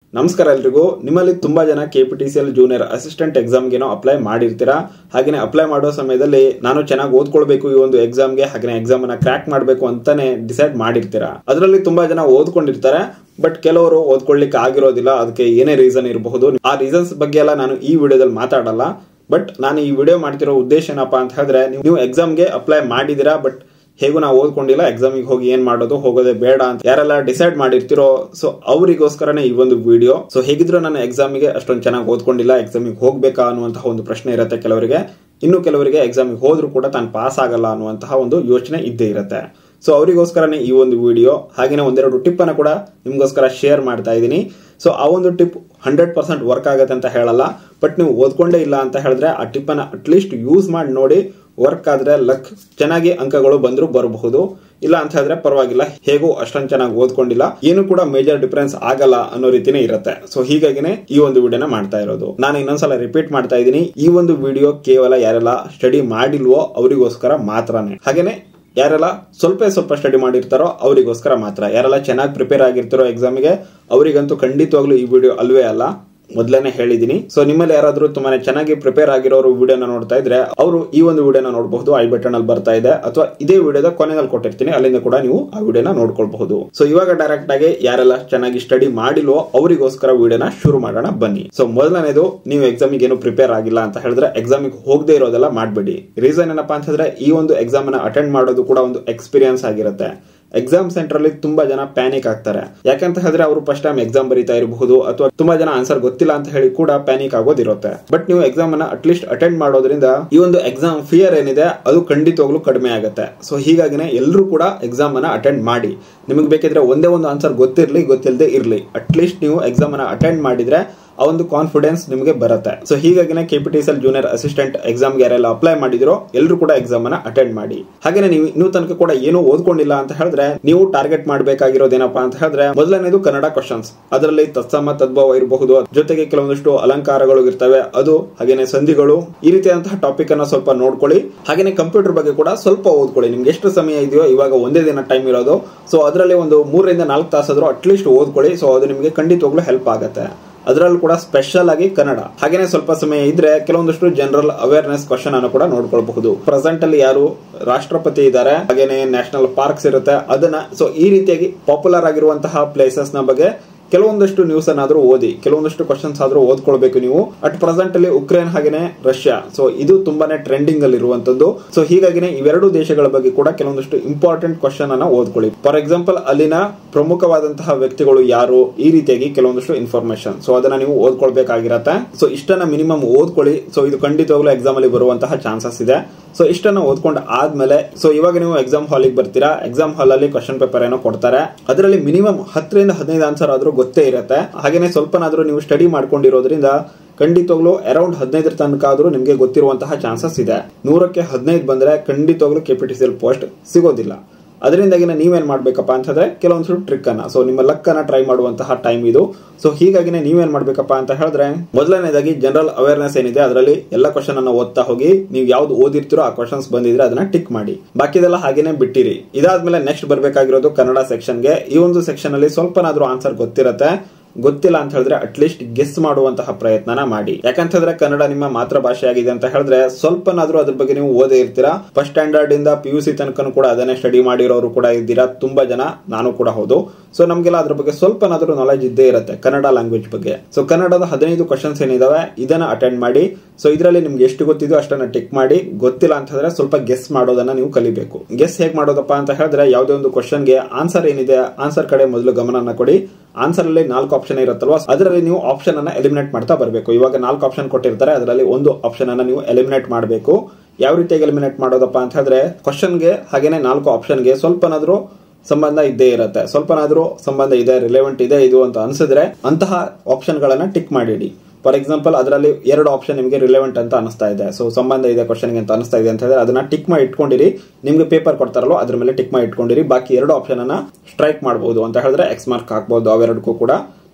ನಮಸ್ಕಾರ ಎಲ್ರಿಗೂ ನಿಮ್ಮಲ್ಲಿ ತುಂಬಾ ಜನ K P T C L junior assistant ಎಕ್ಸಾಮ್ಗೇನೋ ಅಪ್ಲೈ ಮಾಡಿರ್ತೀರಾ ಹಾಗೆಯೇ ಅಪ್ಲೈ ಮಾಡೋ ಸಮಯದಲ್ಲಿ ನಾನು ಚೆನ್ನಾಗಿ ಓದ್ಕೊಳ್ಬೇಕು ಈ ಒಂದು ಎಕ್ಸಾಮ್ಗೆ ಹಾಗೆ ಎಕ್ಸಾಮ್ ಅನ್ನ ಕ್ರ್ಯಾಕ್ ಮಾಡಬೇಕು ಅಂತಾನೆ ಡಿಸೈಡ್ ಮಾಡಿರ್ತೀರಾ ಅದರಲ್ಲಿ ತುಂಬಾ ಜನ ಓದ್ಕೊಂಡಿರ್ತಾರೆ ಬಟ್ ಕೆಲವರು ಓದ್ಕೊಳ್ಳಿಕ್ಕೆ ಆಗಿರೋದಿಲ್ಲ ಅದಕ್ಕೆ ಏನೇ ರೀಸನ್ ಇರಬಹುದು ಆ ರೀಸನ್ಸ್ ಬಗ್ಗೆ ಎಲ್ಲ ನಾನು ಈ ವಿಡಿಯೋದಲ್ಲಿ ಮಾತಾಡಲ್ಲ ಬಟ್ ನಾನು ಈ ವಿಡಿಯೋ ಮಾಡ್ತಿರೋ ಉದ್ದೇಶ ಏನಪ್ಪಾ ಅಂತ ಹೇಳಿದ್ರೆ ನೀವು ಎಕ್ಸಾಮ್ಗೆ ಅಪ್ಲೈ ಮಾಡಿದಿರಾ ಬಟ್ ಹೇಗೂ ನಾವು ಓದ್ಕೊಂಡಿಲ್ಲ ಎಕ್ಸಾಮಿಗೆ ಹೋಗಿ ಏನ್ ಮಾಡೋದು ಹೋಗೋದೇ ಬೇಡ ಅಂತ ಯಾರೆಲ್ಲ ಡಿಸೈಡ್ ಮಾಡಿರ್ತಿರೋ ಸೊ ಅವರಿಗೋಸ್ಕರನೇ ಈ ಒಂದು ವಿಡಿಯೋ ಸೊ ಹೇಗಿದ್ರು ನಾನು ಎಕ್ಸಾಮಿಗೆ ಅಷ್ಟೊಂದು ಚೆನ್ನಾಗಿ ಓದ್ಕೊಂಡಿಲ್ಲ ಎಕ್ಸಾಮಿಗೆ ಹೋಗ್ಬೇಕಾ ಅನ್ನುವಂತಹ ಒಂದು ಪ್ರಶ್ನೆ ಇರುತ್ತೆ ಕೆಲವರಿಗೆ ಇನ್ನು ಕೆಲವರಿಗೆ ಎಕ್ಸಾಮಿಗೆ ಹೋದ್ರೂ ಕೂಡ ತಾನು ಪಾಸ್ ಆಗಲ್ಲ ಅನ್ನುವಂತಹ ಒಂದು ಯೋಚನೆ ಇದ್ದೇ ಇರುತ್ತೆ ಸೊ ಅವರಿಗೋಸ್ಕರನೇ ಈ ಒಂದು ವಿಡಿಯೋ ಹಾಗೇನೆ ಒಂದೆರಡು ಟಿಪ್ ಅನ್ನ ಕೂಡ ನಿಮ್ಗೋಸ್ಕರ ಶೇರ್ ಮಾಡ್ತಾ ಇದ್ದೀನಿ ಸೊ ಆ ಒಂದು ಟಿಪ್ ಹಂಡ್ರೆಡ್ ಪರ್ಸೆಂಟ್ ವರ್ಕ್ ಆಗುತ್ತೆ ಅಂತ ಹೇಳಲ್ಲ ಬಟ್ ನೀವು ಓದ್ಕೊಂಡೇ ಇಲ್ಲ ಅಂತ ಹೇಳಿದ್ರೆ ಆ ಟಿಪ್ ಅನ್ನ ಅಟ್ಲೀಸ್ಟ್ ಯೂಸ್ ಮಾಡಿ ನೋಡಿ ವರ್ಕ್ ಆದ್ರೆ ಲಕ್ ಚೆನ್ನಾಗಿ ಅಂಕಗಳು ಬಂದ್ರು ಬರಬಹುದು ಇಲ್ಲ ಅಂತ ಹೇಳಿದ್ರೆ ಪರವಾಗಿಲ್ಲ ಹೇಗೂ ಅಷ್ಟೊಂದು ಚೆನ್ನಾಗಿ ಓದ್ಕೊಂಡಿಲ್ಲ ಏನು ಕೂಡ ಮೇಜರ್ ಡಿಫರೆನ್ಸ್ ಆಗಲ್ಲ ಅನ್ನೋ ರೀತಿನೇ ಇರುತ್ತೆ ಸೊ ಹೀಗಾಗಿನೇ ಈ ಒಂದು ವಿಡಿಯೋನ ಮಾಡ್ತಾ ಇರೋದು ನಾನು ಇನ್ನೊಂದ್ಸಲ ರಿಪೀಟ್ ಮಾಡ್ತಾ ಇದ್ದೀನಿ ಈ ಒಂದು ವಿಡಿಯೋ ಕೇವಲ ಯಾರೆಲ್ಲ ಸ್ಟಡಿ ಮಾಡಿಲ್ವೋ ಅವರಿಗೋಸ್ಕರ ಮಾತ್ರನೇ ಹಾಗೇನೆ ಯಾರೆಲ್ಲ ಸ್ವಲ್ಪ ಸ್ವಲ್ಪ ಸ್ಟಡಿ ಮಾಡಿರ್ತಾರೋ ಅವರಿಗೋಸ್ಕರ ಮಾತ್ರ ಯಾರೆಲ್ಲ ಚೆನ್ನಾಗಿ ಪ್ರಿಪೇರ್ ಆಗಿರ್ತಾರೋ ಎಕ್ಸಾಮಿಗೆ ಅವರಿಗಂತೂ ಖಂಡಿತವಾಗ್ಲೂ ಈ ವಿಡಿಯೋ ಅಲ್ವೇ ಅಲ್ಲ ಮೊದಲೇನೆ ಹೇಳಿದೀನಿ ಸೊ ನಿಮ್ಮಲ್ಲಿ ಯಾರಾದ್ರೂ ತುಂಬಾನೇ ಚೆನ್ನಾಗಿ ಪ್ರಿಪೇರ್ ಆಗಿರೋರು ವಿಡಿಯೋನ ನೋಡ್ತಾ ಇದ್ರೆ ಅವರು ಈ ಒಂದು ವಿಡಿಯೋನ ನೋಡಬಹುದು ಐ ಬಟನ್ ಅಲ್ಲಿ ಬರ್ತಾ ಇದೆ ಅಥವಾ ಇದೇ ವಿಡಿಯೋದ ಕೊನೆಯಲ್ಲಿ ಕೊಟ್ಟಿರ್ತೀನಿ ಅಲ್ಲಿಂದ ಕೂಡ ನೀವು ಆ ವಿಡಿಯೋನ ನೋಡ್ಕೊಳ್ಬಹುದು ಸೊ ಇವಾಗ ಡೈರೆಕ್ಟ್ ಆಗಿ ಯಾರೆಲ್ಲ ಚೆನ್ನಾಗಿ ಸ್ಟಡಿ ಮಾಡಿಲ್ವೋ ಅವರಿಗೋಸ್ಕರ ವಿಡಿಯೋನ ಶುರು ಮಾಡೋಣ ಬನ್ನಿ ಸೊ ಮೊದಲನೇದು ನೀವು ಎಕ್ಸಾಮಿಗೆ ಏನು ಪ್ರಿಪೇರ್ ಆಗಿಲ್ಲ ಅಂತ ಹೇಳಿದ್ರೆ ಎಕ್ಸಾಮಿಗೆ ಹೋಗದೆ ಇರೋದೆಲ್ಲ ಮಾಡಬೇಡಿ ರೀಸನ್ ಏನಪ್ಪಾ ಅಂತ ಹೇಳಿದ್ರೆ ಈ ಒಂದು ಎಕ್ಸಾಮ್ ಅನ್ನ ಅಟೆಂಡ್ ಮಾಡೋದು ಕೂಡ ಒಂದು ಎಕ್ಸ್ಪೀರಿಯನ್ಸ್ ಆಗಿರುತ್ತೆ ಎಕ್ಸಾಮ್ ಸೆಂಟರ್ ಅಲ್ಲಿ ತುಂಬಾ ಜನ ಪ್ಯಾನಿಕ್ ಆಗ್ತಾರೆ ಯಾಕಂತ ಹೇಳಿದ್ರೆ ಅವರು ಫಸ್ಟ್ ಟೈಮ್ ಎಕ್ಸಾಮ್ ಬರೀತಾ ಇರಬಹುದು ಅಥವಾ ತುಂಬಾ ಜನ ಆನ್ಸರ್ ಗೊತ್ತಿಲ್ಲ ಅಂತ ಹೇಳಿ ಕೂಡ ಪ್ಯಾನಿಕ್ ಆಗೋದಿರುತ್ತೆ ಬಟ್ ನೀವು ಎಕ್ಸಾಮ್ ಅನ್ನ ಅಟ್ಲೀಸ್ಟ್ ಅಟೆಂಡ್ ಮಾಡೋದ್ರಿಂದ ಈ ಒಂದು ಎಕ್ಸಾಮ್ ಫಿಯರ್ ಏನಿದೆ ಅದು ಖಂಡಿತವಾಗ್ಲೂ ಕಡಿಮೆ ಆಗುತ್ತೆ ಸೊ ಹೀಗಾಗಿನೇ ಎಲ್ಲರೂ ಕೂಡ ಎಕ್ಸಾಮ್ ಅನ್ನ ಅಟೆಂಡ್ ಮಾಡಿ ನಿಮಗೆ ಬೇಕಿದ್ರೆ ಒಂದೇ ಒಂದು ಆನ್ಸರ್ ಗೊತ್ತಿರ್ಲಿ ಗೊತ್ತಿಲ್ಲದೆ ಇರ್ಲಿ ಅಟ್ಲೀಸ್ಟ್ ನೀವು ಎಕ್ಸಾಮ್ ಅನ್ನ ಅಟೆಂಡ್ ಮಾಡಿದ್ರೆ ಆ ಒಂದು ಕಾನ್ಫಿಡೆನ್ಸ್ ನಿಮಗೆ ಬರುತ್ತೆ ಸೊ ಹೀಗಾಗಿನೇ ಕೆಪಿಟಿಸಲ್ ಜೂನಿಯರ್ ಅಸಿಸ್ಟೆಂಟ್ ಎಕ್ಸಾಮ್ ಯಾರೆಲ್ಲ ಅಪ್ಲೈ ಮಾಡಿದಿರೋ ಎಲ್ಲರೂ ಕೂಡ ಎಕ್ಸಾಮ್ ಅನ್ನ ಅಟೆಂಡ್ ಮಾಡಿ ಹಾಗೆ ನೀವು ಇನ್ನೂ ತನಕ ಕೂಡ ಏನು ಓದ್ಕೊಂಡಿಲ್ಲ ಅಂತ ಹೇಳಿದ್ರೆ ನೀವು ಟಾರ್ಗೆಟ್ ಮಾಡಬೇಕಾಗಿರೋದೇನಪ್ಪಾ ಅಂತ ಹೇಳಿದ್ರೆ ಮೊದಲನೇದು ಕನ್ನಡ ಕ್ವಶನ್ಸ್ ಅದರಲ್ಲಿ ತತ್ಸಮ ತದ್ಭವ ಇರಬಹುದು ಜೊತೆಗೆ ಕೆಲವೊಂದಿಷ್ಟು ಅಲಂಕಾರಗಳು ಇರ್ತವೆ ಅದು ಹಾಗೇನೆ ಸಂಧಿಗಳು ಈ ರೀತಿಯಾದಂತಹ ಟಾಪಿಕ್ ಅನ್ನ ಸ್ವಲ್ಪ ನೋಡ್ಕೊಳ್ಳಿ ಹಾಗೇನೆ ಕಂಪ್ಯೂಟರ್ ಬಗ್ಗೆ ಕೂಡ ಸ್ವಲ್ಪ ಓದ್ಕೊಳ್ಳಿ ನಿಮ್ಗೆ ಎಷ್ಟು ಸಮಯ ಇದೆಯೋ ಇವಾಗ ಒಂದೇ ದಿನ ಟೈಮ್ ಇರೋದು ಸೊ ಅದರಲ್ಲಿ ಒಂದು ಮೂರರಿಂದ ನಾಲ್ಕು ತಾಸಾದ್ರೂ ಅಟ್ಲೀಸ್ಟ್ ಓದ್ಕೊಳ್ಳಿ ಸೊ ಅದು ನಿಮಗೆ ಖಂಡಿತವಾಗ್ಲೂ ಹೆಲ್ಪ್ ಆಗುತ್ತೆ ಅದರಲ್ಲೂ ಕೂಡ ಸ್ಪೆಷಲ್ ಆಗಿ ಕನ್ನಡ ಹಾಗೇನೆ ಸ್ವಲ್ಪ ಸಮಯ ಇದ್ರೆ ಕೆಲವೊಂದಷ್ಟು ಜನರಲ್ ಅವೇರ್ನೆಸ್ ಕ್ವಶನ್ ಅನ್ನು ಕೂಡ ನೋಡ್ಕೊಳ್ಬಹುದು ಪ್ರೆಸೆಂಟ್ ಅಲ್ಲಿ ಯಾರು ರಾಷ್ಟ್ರಪತಿ ಇದ್ದಾರೆ ಹಾಗೇನೆ ನ್ಯಾಷನಲ್ ಪಾರ್ಕ್ಸ್ ಇರುತ್ತೆ ಅದನ್ನ ಸೊ ಈ ರೀತಿಯಾಗಿ ಪಾಪ್ಯುಲರ್ ಆಗಿರುವಂತಹ ಪ್ಲೇಸಸ್ ನ ಬಗ್ಗೆ ಕೆಲವೊಂದಷ್ಟು ನ್ಯೂಸ್ ಅನ್ನಾದ್ರೂ ಓದಿ ಕೆಲವೊಂದಷ್ಟು ಕ್ವಶನ್ಸ್ ಆದ್ರೂ ಓದ್ಕೊಳ್ಬೇಕು ನೀವು ಅಟ್ ಪ್ರೆಸೆಂಟ್ ಅಲ್ಲಿ ಉಕ್ರೇನ್ ಹಾಗೇನೆ ರಷ್ಯಾ ಸೊ ಇದು ತುಂಬಾನೇ ಟ್ರೆಂಡಿಂಗ್ ಅಲ್ಲಿ ಇರುವಂತದ್ದು ಸೊ ಹೀಗಾಗಿನೇ ಇವೆರಡು ದೇಶಗಳ ಬಗ್ಗೆ ಕೂಡ ಕೆಲವೊಂದಷ್ಟು ಇಂಪಾರ್ಟೆಂಟ್ ಕ್ವಶನ್ ಅನ್ನ ಓದ್ಕೊಳ್ಳಿ ಫಾರ್ ಎಕ್ಸಾಂಪಲ್ ಅಲ್ಲಿನ ಪ್ರಮುಖವಾದಂತಹ ವ್ಯಕ್ತಿಗಳು ಯಾರು ಈ ರೀತಿಯಾಗಿ ಕೆಲವೊಂದಷ್ಟು ಇನ್ಫಾರ್ಮೇಶನ್ ಸೊ ಅದನ್ನ ನೀವು ಓದ್ಕೊಳ್ಬೇಕಾಗಿರತ್ತೆ ಸೊ ಇಷ್ಟನ್ನ ಮಿನಿಮಮ್ ಓದ್ಕೊಳ್ಳಿ ಸೊ ಇದು ಖಂಡಿತವಾಗ್ಲೂ ಎಕ್ಸಾಮ್ ಅಲ್ಲಿ ಬರುವಂತಹ ಚಾನ್ಸಸ್ ಇದೆ ಸೊ ಇಷ್ಟನ್ನ ಓದ್ಕೊಂಡು ಆದ್ಮೇಲೆ ಸೊ ಇವಾಗ ನೀವು ಎಕ್ಸಾಮ್ ಹಾಲಿಗೆ ಬರ್ತೀರಾ ಎಕ್ಸಾಮ್ ಹಾಲ್ ಅಲ್ಲಿ ಕ್ವಶನ್ ಪೇಪರ್ ಏನೋ ಕೊಡ್ತಾರೆ ಅದರಲ್ಲಿ ಮಿನಿಮಮ್ ಹತ್ತರಿಂದ ಹದಿನೈದು ಆನ್ಸರ್ ಆದ್ರೂ ಗೊತ್ತೇ ಇರುತ್ತೆ ಹಾಗೇನೆ ಸ್ವಲ್ಪನಾದ್ರೂ ನೀವು ಸ್ಟಡಿ ಮಾಡ್ಕೊಂಡಿರೋದ್ರಿಂದ ಖಂಡಿತವಾಗ್ಲೂ ಅರೌಂಡ್ ಹದಿನೈದರ ತನಕ ಆದ್ರೂ ನಿಮಗೆ ಗೊತ್ತಿರುವಂತಹ ಚಾನ್ಸಸ್ ಇದೆ ನೂರಕ್ಕೆ ಹದಿನೈದು ಬಂದ್ರೆ ಖಂಡಿತವಾಗ್ಲೂ ಕೆಪಿಟಿಸಿಎಲ್ ಪೋಸ್ಟ್ ಸಿಗೋದಿಲ್ಲ ಅದರಿಂದಾಗಿ ನೀವೇನ್ ಮಾಡ್ಬೇಕಪ್ಪ ಅಂತಂದ್ರೆ ಕೆಲವೊಂದು ಟ್ರಿಕ್ ಅನ್ನ ಸೊ ನಿಮ್ಮ ಲಕ್ ಅನ್ನ ಟ್ರೈ ಮಾಡುವಂತಹ ಟೈಮ್ ಇದು ಸೊ ಹೀಗಾಗಿನೇ ನೀವೇನ್ ಮಾಡ್ಬೇಕಪ್ಪ ಅಂತ ಹೇಳಿದ್ರೆ ಮೊದಲನೇದಾಗಿ ಜನರಲ್ ಅವೇರ್ನೆಸ್ ಏನಿದೆ ಅದರಲ್ಲಿ ಎಲ್ಲ ಕ್ವಶನ್ ಅನ್ನ ಓದ್ತಾ ಹೋಗಿ ನೀವು ಯಾವ್ದು ಓದಿರ್ತೀರೋ ಆ ಕ್ವಶನ್ಸ್ ಬಂದಿದ್ರೆ ಅದನ್ನ ಟಿಕ್ ಮಾಡಿ ಬಾಕಿದೆಲ್ಲ ಹಾಗೇನೆ ಬಿಟ್ಟಿರಿ ಇದಾದ್ಮೇಲೆ ನೆಕ್ಸ್ಟ್ ಬರ್ಬೇಕಾಗಿರೋದು ಕನ್ನಡ ಸೆಕ್ಷನ್ಗೆ ಈ ಒಂದು ಸೆಕ್ಷನ್ ಅಲ್ಲಿ ಸ್ವಲ್ಪನಾದ್ರೂ ಆನ್ಸರ್ ಗೊತ್ತಿರತ್ತೆ ಗೊತ್ತಿಲ್ಲ ಅಂತ ಹೇಳಿದ್ರೆ ಅಟ್ಲೀಸ್ಟ್ ಗೆಸ್ ಮಾಡುವಂತಹ ಪ್ರಯತ್ನನ ಮಾಡಿ ಯಾಕಂತಂದ್ರೆ ಕನ್ನಡ ನಿಮ್ಮ ಮಾತೃಭಾಷೆ ಆಗಿದೆ ಅಂತ ಹೇಳಿದ್ರೆ ಸ್ವಲ್ಪನಾದ್ರೂ ಅದ್ರ ಬಗ್ಗೆ ನೀವು ಓದೇ ಇರ್ತೀರಾ ಫಸ್ಟ್ ಸ್ಟ್ಯಾಂಡರ್ಡ್ ಇಂದ ಪಿ ಯು ಸಿ ತನಕ ಕೂಡ ಅದನ್ನೇ ಸ್ಟಡಿ ಮಾಡಿರೋರು ಕೂಡ ಇದ್ದೀರಾ ತುಂಬಾ ಜನ ನಾನು ಕೂಡ ಹೌದು ಸೊ ನಮ್ಗೆಲ್ಲ ಅದ್ರ ಬಗ್ಗೆ ಸ್ವಲ್ಪನಾದ್ರೂ ನಾಲೆಜ್ ಇದ್ದೇ ಇರುತ್ತೆ ಕನ್ನಡ ಲ್ಯಾಂಗ್ವೇಜ್ ಬಗ್ಗೆ ಸೊ ಕನ್ನಡದ ಹದಿನೈದು ಕ್ವಶನ್ಸ್ ಏನಿದಾವೆ ಇದನ್ನ ಅಟೆಂಡ್ ಮಾಡಿ ಸೊ ಇದರಲ್ಲಿ ನಿಮ್ಗೆ ಎಷ್ಟು ಗೊತ್ತಿದೋ ಅಷ್ಟನ್ನ ಟಿಕ್ ಮಾಡಿ ಗೊತ್ತಿಲ್ಲ ಅಂತ ಹೇಳಿದ್ರೆ ಸ್ವಲ್ಪ ಗೆಸ್ ಮಾಡೋದನ್ನ ನೀವು ಕಲಿಬೇಕು ಗೆಸ್ ಹೇಗ್ ಮಾಡೋದಪ್ಪ ಅಂತ ಹೇಳಿದ್ರೆ ಯಾವುದೇ ಒಂದು ಕ್ವಶನ್ಗೆ ಆನ್ಸರ್ ಏನಿದೆ ಆನ್ಸರ್ ಕಡೆ ಮೊದಲು ಗಮನನ ಕೊಡಿ ಆನ್ಸರ್ ಅಲ್ಲಿ ನಾಲ್ಕು ಆಪ್ಷನ್ ಇರುತ್ತಲ್ವಾ ಅದರಲ್ಲಿ ನೀವು ಆಪ್ಷನ್ ಅನ್ನ ಎಲಿಮಿನೇಟ್ ಮಾಡ್ತಾ ಬರಬೇಕು ಇವಾಗ ನಾಲ್ಕು ಆಪ್ಷನ್ ಕೊಟ್ಟಿರ್ತಾರೆ ಅದರಲ್ಲಿ ಒಂದು ಆಪ್ಷನ್ ಅನ್ನ ನೀವು ಎಲಿಮಿನೇಟ್ ಮಾಡಬೇಕು ಯಾವ ರೀತಿಯಾಗಿ ಎಲಿಮಿನೇಟ್ ಮಾಡೋದಪ್ಪ ಅಂತ ಹೇಳಿದ್ರೆ ಕ್ವಶನ್ಗೆ ಹಾಗೇನೆ ನಾಲ್ಕು ಆಪ್ಷನ್ಗೆ ಸ್ವಲ್ಪನಾದ್ರೂ ಸಂಬಂಧ ಇದ್ದೇ ಇರುತ್ತೆ ಸ್ವಲ್ಪನಾದ್ರೂ ಸಂಬಂಧ ಇದೆ ರಿಲೆವೆಂಟ್ ಇದೆ ಇದು ಅಂತ ಅನ್ಸಿದ್ರೆ ಅಂತಹ ಆಪ್ಷನ್ ಗಳನ್ನ ಟಿಕ್ ಮಾಡಿಡಿ ಫಾರ್ ಎಕ್ಸಾಂಪಲ್ ಅದರಲ್ಲಿ ಎರಡು ಆಪ್ಷನ್ ನಿಮಗೆ ರಿಲೆವೆಂಟ್ ಅಂತ ಅನಿಸ್ತಾ ಇದೆ ಸೊ ಸಂಬಂಧ ಇದೆ ಕ್ವಶನ್ಗೆ ಅಂತ ಅನಿಸ್ತಾ ಇದೆ ಅಂತ ಹೇಳಿದ್ರೆ ಅದನ್ನ ಟಿಕ್ ಮಾಡಿ ಇಟ್ಕೊಂಡಿರಿ ನಿಮ್ಗೆ ಪೇಪರ್ ಕೊಡ್ತಾರಲ್ಲ ಅದ್ರ ಮೇಲೆ ಟಿಕ್ ಮಾಡಿ ಇಟ್ಕೊಂಡಿರಿ ಬಾಕಿ ಎರಡು ಆಪ್ಷನ್ ಅನ್ನ ಸ್ಟ್ರೈಕ್ ಮಾಡಬಹುದು ಅಂತ ಹೇಳಿದ್ರೆ ಎಕ್ಸ್ ಮಾರ್ಕ್ ಹಾಕ್ಬಹುದು ಅವೆರಡಕ್ಕೂ ಕೂಡ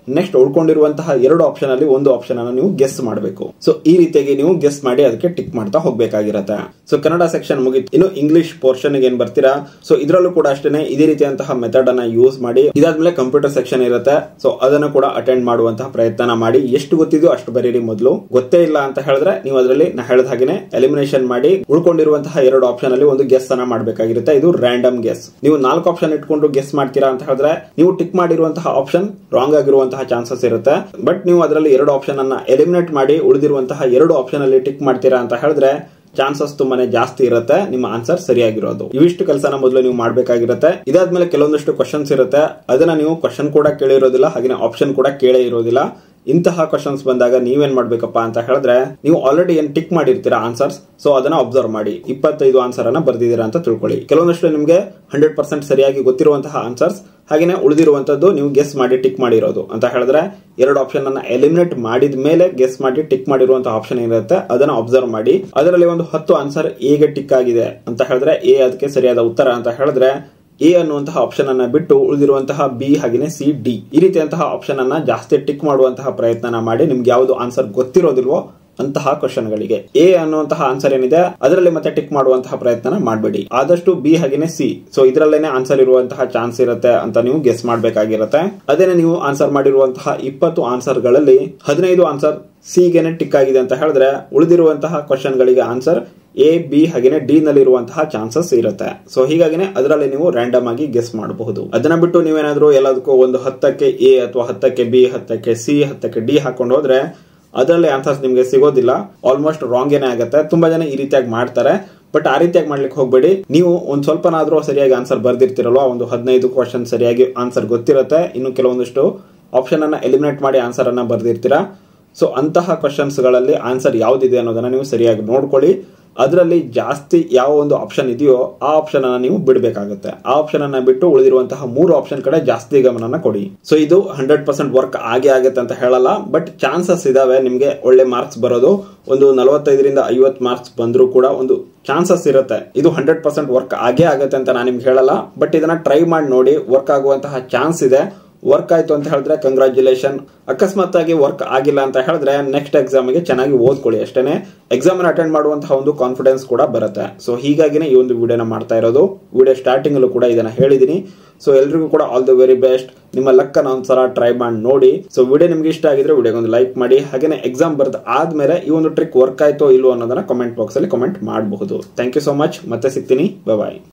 ನೆಕ್ಸ್ಟ್ ಉಳ್ಕೊಂಡಿರುವಂತಹ ಎರಡು ಆಪ್ಷನ್ ಅಲ್ಲಿ ಒಂದು ಆಪ್ಷನ್ ಅನ್ನು ನೀವು ಗೆಸ್ ಮಾಡಬೇಕು ಸೊ ಈ ರೀತಿಯಾಗಿ ನೀವು ಗೆಸ್ ಮಾಡಿ ಅದಕ್ಕೆ ಟಿಕ್ ಮಾಡ್ತಾ ಹೋಗ್ಬೇಕಾಗಿರತ್ತೆ ಸೊ ಕನ್ನಡ ಸೆಕ್ಷನ್ ಮುಗಿತು ಇನ್ನು ಇಂಗ್ಲಿಷ್ ಪೋರ್ಷನ್ ಏನ್ ಬರ್ತೀರಾ ಸೊ ಇದರಲ್ಲೂ ಕೂಡ ಅಷ್ಟೇ ಇದೇ ರೀತಿಯಂತಹ ಮೆಥಡ್ ಅನ್ನ ಯೂಸ್ ಮಾಡಿ ಇದಾದ್ಮೇಲೆ ಕಂಪ್ಯೂಟರ್ ಸೆಕ್ಷನ್ ಇರುತ್ತೆ ಸೊ ಅದನ್ನು ಕೂಡ ಅಟೆಂಡ್ ಮಾಡುವಂತಹ ಪ್ರಯತ್ನ ಮಾಡಿ ಎಷ್ಟು ಗೊತ್ತಿದೆಯೋ ಅಷ್ಟು ಬರೀರಿ ಮೊದಲು ಗೊತ್ತೇ ಇಲ್ಲ ಅಂತ ಹೇಳಿದ್ರೆ ನೀವು ಅದರಲ್ಲಿ ನಾ ಹೇಳಿದ ಹಾಗೆ ಎಲಿಮಿನೇಷನ್ ಮಾಡಿ ಉಳ್ಕೊಂಡಿರುವಂತಹ ಎರಡು ಆಪ್ಷನ್ ಅಲ್ಲಿ ಒಂದು ಗೆಸ್ ಅನ್ನ ಮಾಡಬೇಕಾಗಿರುತ್ತೆ ಇದು ರ್ಯಾಂಡಮ್ ಗೆಸ್ ನೀವು ನಾಲ್ಕು ಆಪ್ಷನ್ ಇಟ್ಕೊಂಡು ಗೆಸ್ ಮಾಡ್ತೀರಾ ಅಂತ ಹೇಳಿದ್ರೆ ನೀವು ಟಿಕ್ ಮಾಡಿರುವಂತಹ ಆಪ್ಷನ್ ರಾಂಗ್ ಆಗಿರುವಂತಹ ಚಾನ್ಸಸ್ ಇರುತ್ತೆ ಬಟ್ ನೀವು ಅದರಲ್ಲಿ ಎರಡು ಆಪ್ಷನ್ ಅನ್ನ ಎಲಿಮಿನೇಟ್ ಮಾಡಿ ಉಳಿದಿರುವಂತಹ ಎರಡು ಆಪ್ಷನ್ ಅಲ್ಲಿ ಟಿಕ್ ಮಾಡ್ತೀರಾ ಅಂತ ಹೇಳಿದ್ರೆ ಚಾನ್ಸಸ್ ತುಂಬಾನೇ ಜಾಸ್ತಿ ಇರುತ್ತೆ ನಿಮ್ಮ ಆನ್ಸರ್ ಸರಿಯಾಗಿರೋದು ಇವಿಷ್ಟು ಕೆಲಸನ ಮೊದಲು ನೀವು ಮಾಡಬೇಕಾಗಿರುತ್ತೆ ಇದಾದ್ಮೇಲೆ ಕೆಲವೊಂದಷ್ಟು ಕ್ವಶನ್ಸ್ ಇರುತ್ತೆ ಅದನ್ನ ನೀವು ಕ್ವಶನ್ ಕೂಡ ಕೇಳಿರೋದಿಲ್ಲ ಹಾಗೆ ಆಪ್ಷನ್ ಕೂಡ ಕೇಳೇ ಇರೋದಿಲ್ಲ ಇಂತಹ ಕ್ವಶನ್ಸ್ ಬಂದಾಗ ನೀವೇನ್ ಮಾಡ್ಬೇಕಪ್ಪ ಅಂತ ಹೇಳಿದ್ರೆ ನೀವು ಆಲ್ರೆಡಿ ಏನ್ ಟಿಕ್ ಮಾಡಿರ್ತೀರಾ ಆನ್ಸರ್ಸ್ ಸೊ ಅದನ್ನ ಅಬ್ಸರ್ವ್ ಮಾಡಿ ಇಪ್ಪತ್ತೈದು ಆನ್ಸರ್ ಅನ್ನ ಬರ್ದಿದ್ದೀರಾ ಅಂತ ತಿಳ್ಕೊಳ್ಳಿ ಕೆಲವೊಂದಷ್ಟು ನಿಮಗೆ ಹಂಡ್ರೆಡ್ ಪರ್ಸೆಂಟ್ ಸರಿಯಾಗಿ ಗೊತ್ತಿರುವಂತಹ ಆನ್ಸರ್ಸ್ ಹಾಗೇನೆ ಉಳಿದಿರುವಂತದ್ದು ನೀವು ಗೆಸ್ ಮಾಡಿ ಟಿಕ್ ಮಾಡಿರೋದು ಅಂತ ಹೇಳಿದ್ರೆ ಎರಡು ಆಪ್ಷನ್ ಅನ್ನ ಎಲಿಮಿನೇಟ್ ಮಾಡಿದ ಮೇಲೆ ಗೆಸ್ ಮಾಡಿ ಟಿಕ್ ಮಾಡಿರುವಂತಹ ಆಪ್ಷನ್ ಏನಿರುತ್ತೆ ಅದನ್ನ ಅಬ್ಸರ್ವ್ ಮಾಡಿ ಅದರಲ್ಲಿ ಒಂದು ಹತ್ತು ಆನ್ಸರ್ ಎಗೆ ಟಿಕ್ ಆಗಿದೆ ಅಂತ ಹೇಳಿದ್ರೆ ಎ ಅದಕ್ಕೆ ಸರಿಯಾದ ಉತ್ತರ ಅಂತ ಹೇಳಿದ್ರೆ ಎ ಅನ್ನುವಂತಹ ಆಪ್ಷನ್ ಅನ್ನ ಬಿಟ್ಟು ಉಳಿದಿರುವಂತಹ ಬಿ ಹಾಗೆಯೇ ಸಿ ಡಿ ಈ ರೀತಿಯಂತಹ ಆಪ್ಷನ್ ಅನ್ನ ಜಾಸ್ತಿ ಟಿಕ್ ಮಾಡುವಂತಹ ಪ್ರಯತ್ನ ಮಾಡಿ ನಿಮ್ಗೆ ಯಾವುದು ಆನ್ಸರ್ ಗೊತ್ತಿರೋದಿಲ್ವೋ ಅಂತಹ ಕ್ವಶನ್ ಗಳಿಗೆ ಎ ಅನ್ನುವಂತಹ ಆನ್ಸರ್ ಏನಿದೆ ಅದರಲ್ಲಿ ಮತ್ತೆ ಟಿಕ್ ಮಾಡುವಂತಹ ಪ್ರಯತ್ನ ಮಾಡಬೇಡಿ ಆದಷ್ಟು ಬಿ ಹಾಗೇನೆ ಸಿ ಸೊ ಇದರಲ್ಲೇನೆ ಆನ್ಸರ್ ಇರುವಂತಹ ಚಾನ್ಸ್ ಇರುತ್ತೆ ಅಂತ ನೀವು ಗೆಸ್ ಮಾಡಬೇಕಾಗಿರುತ್ತೆ ಅದೇನೆ ನೀವು ಆನ್ಸರ್ ಮಾಡಿರುವಂತಹ ಇಪ್ಪತ್ತು ಆನ್ಸರ್ ಗಳಲ್ಲಿ ಹದಿನೈದು ಆನ್ಸರ್ ಸಿಗೆನೆ ಟಿಕ್ ಆಗಿದೆ ಅಂತ ಹೇಳಿದ್ರೆ ಉಳಿದಿರುವಂತಹ ಕ್ವಶನ್ ಗಳಿಗೆ ಆನ್ಸರ್ ಎ ಬಿ ಹಾಗೇನೆ ಡಿ ನಲ್ಲಿರುವಂತಹ ಚಾನ್ಸಸ್ ಇರುತ್ತೆ ಸೊ ಹೀಗಾಗಿನೇ ಅದರಲ್ಲಿ ನೀವು ರ್ಯಾಂಡಮ್ ಆಗಿ ಗೆಸ್ ಮಾಡಬಹುದು ಅದನ್ನ ಬಿಟ್ಟು ನೀವೇನಾದ್ರೂ ಎಲ್ಲದಕ್ಕೂ ಒಂದು ಹತ್ತಕ್ಕೆ ಎ ಅಥವಾ ಹತ್ತಕ್ಕೆ ಬಿ ಹತ್ತಕ್ಕೆ ಸಿ ಹತ್ತಕ್ಕೆ ಡಿ ಹಾಕೊಂಡು ಹೋದ್ರೆ ಅದರಲ್ಲಿ ಆನ್ಸರ್ಸ್ ನಿಮಗೆ ಸಿಗೋದಿಲ್ಲ ಆಲ್ಮೋಸ್ಟ್ ರಾಂಗ್ ಏನೇ ಆಗುತ್ತೆ ತುಂಬಾ ಜನ ಈ ರೀತಿಯಾಗಿ ಮಾಡ್ತಾರೆ ಬಟ್ ಆ ರೀತಿಯಾಗಿ ಮಾಡ್ಲಿಕ್ಕೆ ಹೋಗ್ಬೇಡಿ ನೀವು ಒಂದ್ ಸ್ವಲ್ಪನಾದ್ರೂ ಸರಿಯಾಗಿ ಆನ್ಸರ್ ಬರ್ದಿರ್ತಿರಲ್ವಾ ಒಂದು ಹದಿನೈದು ಕ್ವಶನ್ ಸರಿಯಾಗಿ ಆನ್ಸರ್ ಗೊತ್ತಿರುತ್ತೆ ಇನ್ನು ಕೆಲವೊಂದಿಷ್ಟು ಆಪ್ಷನ್ ಅನ್ನ ಎಲಿಮಿನೇಟ್ ಮಾಡಿ ಆನ್ಸರ್ ಅನ್ನ ಬರ್ದಿರ್ತೀರಾ ಸೊ ಅಂತಹ ಕ್ವಶನ್ಸ್ ಗಳಲ್ಲಿ ಆನ್ಸರ್ ಯಾವ್ದಿದೆ ಅನ್ನೋದನ್ನ ನೀವು ಸರಿಯಾಗಿ ನೋಡ್ಕೊಳ್ಳಿ ಅದರಲ್ಲಿ ಜಾಸ್ತಿ ಯಾವ ಒಂದು ಆಪ್ಷನ್ ಇದೆಯೋ ಆ ಆಪ್ಷನ್ ಅನ್ನ ನೀವು ಬಿಡಬೇಕಾಗುತ್ತೆ ಆ ಆಪ್ಷನ್ ಅನ್ನ ಬಿಟ್ಟು ಉಳಿದಿರುವಂತಹ ಮೂರು ಆಪ್ಷನ್ ಕಡೆ ಜಾಸ್ತಿ ಗಮನನ ಕೊಡಿ ಸೊ ಇದು ಹಂಡ್ರೆಡ್ ಪರ್ಸೆಂಟ್ ವರ್ಕ್ ಆಗೇ ಆಗುತ್ತೆ ಅಂತ ಹೇಳಲ್ಲ ಬಟ್ ಚಾನ್ಸಸ್ ಇದಾವೆ ನಿಮ್ಗೆ ಒಳ್ಳೆ ಮಾರ್ಕ್ಸ್ ಬರೋದು ಒಂದು ನಲವತ್ತೈದರಿಂದ ಐವತ್ ಮಾರ್ಕ್ಸ್ ಬಂದರೂ ಕೂಡ ಒಂದು ಚಾನ್ಸಸ್ ಇರುತ್ತೆ ಇದು ಹಂಡ್ರೆಡ್ ಪರ್ಸೆಂಟ್ ವರ್ಕ್ ಆಗೇ ಆಗುತ್ತೆ ಅಂತ ನಾನು ನಿಮ್ಗೆ ಹೇಳಲ್ಲ ಬಟ್ ಇದನ್ನ ಟ್ರೈ ಮಾಡಿ ನೋಡಿ ವರ್ಕ್ ಆಗುವಂತಹ ಚಾನ್ಸ್ ಇದೆ ವರ್ಕ್ ಆಯ್ತು ಅಂತ ಹೇಳಿದ್ರೆ ಕಂಗ್ರಾಚುಲೇಷನ್ ಅಕಸ್ಮಾತ್ ಆಗಿ ವರ್ಕ್ ಆಗಿಲ್ಲ ಅಂತ ಹೇಳಿದ್ರೆ ನೆಕ್ಸ್ಟ್ ಎಕ್ಸಾಮ್ಗೆ ಚೆನ್ನಾಗಿ ಓದ್ಕೊಳ್ಳಿ ಅಷ್ಟೇನೆ ಎಕ್ಸಾಮ್ ಅಟೆಂಡ್ ಮಾಡುವಂತಹ ಒಂದು ಕಾನ್ಫಿಡೆನ್ಸ್ ಕೂಡ ಬರುತ್ತೆ ಸೊ ಹೀಗಾಗಿನೇ ಈ ಒಂದು ವಿಡಿಯೋನ ಮಾಡ್ತಾ ಇರೋದು ವಿಡಿಯೋ ಸ್ಟಾರ್ಟಿಂಗ್ ಅಲ್ಲೂ ಕೂಡ ಇದನ್ನ ಹೇಳಿದೀನಿ ಸೊ ಎಲ್ರಿಗೂ ಕೂಡ ಆಲ್ ದ ವೆರಿ ಬೆಸ್ಟ್ ನಿಮ್ಮ ಲಕ್ ಅನ್ನ ಒಂದ್ಸಲ ಟ್ರೈ ಮಾಡಿ ನೋಡಿ ಸೊ ವಿಡಿಯೋ ನಿಮ್ಗೆ ಇಷ್ಟ ಆಗಿದ್ರೆ ವಿಡಿಯೋಗೆ ಒಂದು ಲೈಕ್ ಮಾಡಿ ಹಾಗೇನೆ ಎಕ್ಸಾಮ್ ಬರ್ದ ಆದ್ಮೇಲೆ ಈ ಒಂದು ಟ್ರಿಕ್ ವರ್ಕ್ ಆಯ್ತೋ ಇಲ್ವೋ ಅನ್ನೋದನ್ನ ಕಮೆಂಟ್ ಬಾಕ್ಸ್ ಅಲ್ಲಿ ಕಮೆಂಟ್ ಮಾಡಬಹುದು ಥ್ಯಾಂಕ್ ಯು ಸೋ ಮಚ್ ಮತ್ತೆ ಸಿಗ್ತೀನಿ ಬಾಯ್